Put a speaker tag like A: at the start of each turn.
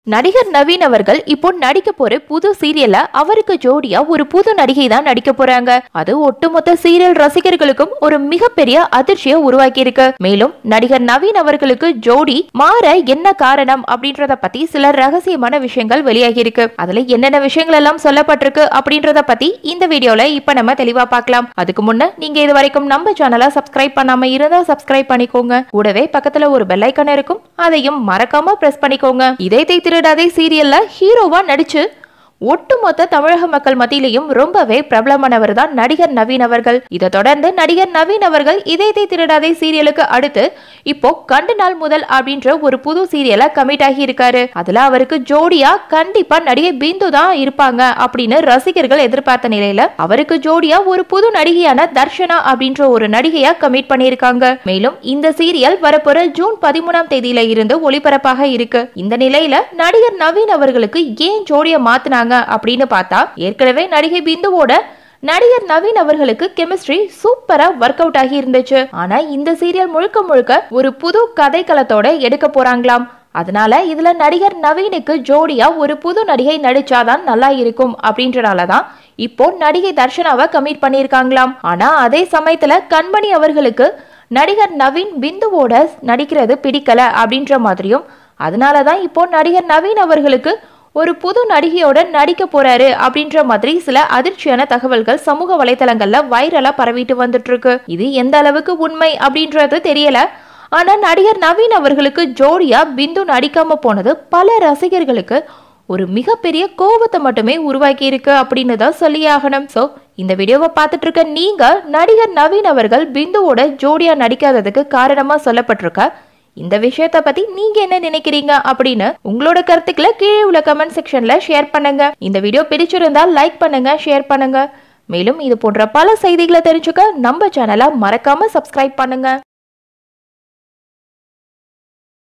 A: நடிகர் நவீன் அவர்கள் இப்போ நடிக்க போற புது சீரியல்ல அவருக்கு ஜோடியா ஒரு புது நடிகை தான் நடிக்க போறாங்க அது ஒட்டுமொத்த சீரியல் ரசிகர்களுக்கும் ஒரு மிகப்பெரிய அதிர்ச்சியை உருவாக்கி இருக்கு மேலும் நடிகர் நவீன் அவர்களுக்கு ஜோடி மாற என்ன காரணம் அப்படின்றத பத்தி சில ரகசியமான விஷயங்கள் வெளியாகி இருக்கு அதுல என்னென்ன விஷயங்கள் எல்லாம் சொல்லப்பட்டிருக்கு அப்படின்றத பத்தி இந்த வீடியோல இப்ப நம்ம தெளிவா பார்க்கலாம் அதுக்கு முன்ன நீங்க இது வரைக்கும் நம்ம சேனலை சப்ஸ்கிரைப் பண்ணாம இருந்தா சப்ஸ்கிரைப் பண்ணிக்கோங்க கூடவே பக்கத்துல ஒரு பெல் ஐக்கான் இருக்கும் அதையும் மறக்காம பிரஸ் பண்ணிக்கோங்க இதயத்தை திருடாதே சீரியல்ல ஹீரோவா நடிச்சு ஒட்டுமொத்த தமிழக மக்கள் மத்தியிலையும் ரொம்பவே பிரபலமானவர் தான் நடிகர் நவீன் அவர்கள் இதை தொடர்ந்து நடிகர் நவீன் அவர்கள் இதயத்தை திருடாதே சீரியலுக்கு அடுத்து இப்போ கண்டு நாள் முதல் அப்படின்ற ஒரு புது சீரியலை கமிட் ஆகி இருக்காரு அதுல அவருக்கு ஜோடியா கண்டிப்பா நடிகை பிந்து தான் இருப்பாங்க அப்படின்னு ரசிகர்கள் எதிர்பார்த்த நிலையில அவருக்கு ஜோடியா ஒரு புது நடிகையான தர்ஷனா அப்படின்ற ஒரு நடிகையா கமிட் பண்ணியிருக்காங்க மேலும் இந்த சீரியல் வரப்போற ஜூன் பதிமூணாம் தேதியில இருந்து ஒளிபரப்பாக இருக்கு இந்த நிலையில நடிகர் நவீன் அவர்களுக்கு ஏன் ஜோடியை மாத்துனாங்க அப்படின்னு பார்த்தா ஏற்கனவே நடிகை பிந்துவோட நடிகர் நவீன் அவர்களுக்கு கெமிஸ்ட்ரி சூப்பரா ஒர்க் அவுட் ஆகி இருந்துச்சு ஆனா இந்த சீரியல் முழுக்க முழுக்க ஒரு புது கதைக்களத்தோட எடுக்க போறாங்களாம் அதனால இதுல நடிகர் நவீனுக்கு ஜோடியா ஒரு புது நடிகை நடிச்சாதான் நல்லா இருக்கும் அப்படின்றனாலதான் இப்போ நடிகை தர்ஷனாவை கமிட் பண்ணியிருக்காங்களாம் ஆனா அதே சமயத்துல கண்மணி அவர்களுக்கு நடிகர் நவீன் பிந்துவோட நடிக்கிறது பிடிக்கல அப்படின்ற மாதிரியும் அதனாலதான் இப்போ நடிகர் நவீன் அவர்களுக்கு ஒரு புது நடிகையோட நடிக்க போறாரு அப்படின்ற மாதிரி சில அதிர்ச்சியான தகவல்கள் சமூக வலைதளங்கள்ல வைரலா பரவிட்டு வந்துட்டு இருக்கு இது எந்த அளவுக்கு உண்மை அப்படின்றது தெரியல ஆனா நடிகர் நவீன் அவர்களுக்கு ஜோடியா பிந்து நடிக்காம போனது பல ரசிகர்களுக்கு ஒரு மிகப்பெரிய கோபத்தை மட்டுமே உருவாக்கி இருக்கு அப்படின்னு தான் சொல்லி ஆகணும் சோ இந்த வீடியோவை பார்த்துட்டு இருக்க நீங்க நடிகர் நவீன் அவர்கள் பிந்துவோட ஜோடியா நடிக்காததுக்கு காரணமா சொல்லப்பட்டிருக்க இந்த விஷயத்த பத்தி நீங்க என்ன நினைக்கிறீங்க அப்படின்னு உங்களோட கருத்துக்களை கீழே உள்ள கமெண்ட் செக்ஷன்ல ஷேர் பண்ணுங்க இந்த வீடியோ பிடிச்சிருந்தா லைக் பண்ணுங்க ஷேர் பண்ணுங்க மேலும் இது போன்ற பல செய்திகளை தெரிஞ்சுக்க நம்ம சேனலை மறக்காம சப்ஸ்கிரைப் பண்ணுங்க